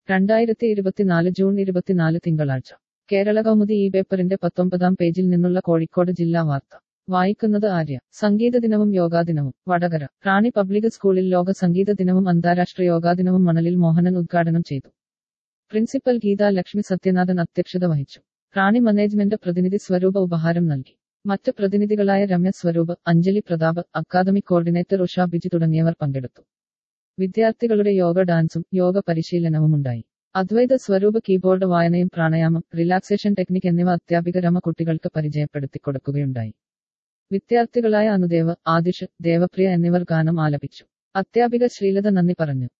രണ്ടായിരത്തി ഇരുപത്തിനാല് ജൂൺ ഇരുപത്തിനാല് തിങ്കളാഴ്ച കേരള കൗമുദി ഈ പേപ്പറിന്റെ പത്തൊമ്പതാം പേജിൽ നിന്നുള്ള കോഴിക്കോട് ജില്ലാ വാർത്ത വായിക്കുന്നത് ആര്യ സംഗീത ദിനവും യോഗാ ദിനവും വടകര റാണി പബ്ലിക് സ്കൂളിൽ ലോക സംഗീത ദിനവും അന്താരാഷ്ട്ര യോഗാ ദിനവും മണലിൽ മോഹനൻ ഉദ്ഘാടനം ചെയ്തു പ്രിൻസിപ്പൽ ഗീത ലക്ഷ്മി സത്യനാഥൻ അധ്യക്ഷത വഹിച്ചു റാണി മാനേജ്മെന്റ് പ്രതിനിധി സ്വരൂപ ഉപഹാരം നൽകി മറ്റ് പ്രതിനിധികളായ രമ്യ സ്വരൂപ് അഞ്ജലി പ്രതാപ് അക്കാദമിക് കോർഡിനേറ്റർ ഉഷ ബിജി തുടങ്ങിയവർ പങ്കെടുത്തു വിദ്യാർത്ഥികളുടെ യോഗ ഡാൻസും യോഗ പരിശീലനവും ഉണ്ടായി അദ്വൈത സ്വരൂപ് കീബോർഡ് വായനയും പ്രാണായാമം റിലാക്സേഷൻ ടെക്നിക് എന്നിവ അധ്യാപിക രമ കുട്ടികൾക്ക് പരിചയപ്പെടുത്തി കൊടുക്കുകയുണ്ടായി വിദ്യാർത്ഥികളായ അനുദേവ് ആദിഷ് ദേവപ്രിയ എന്നിവർ ഗാനം ആലപിച്ചു അധ്യാപിക ശ്രീലത നന്ദി പറഞ്ഞു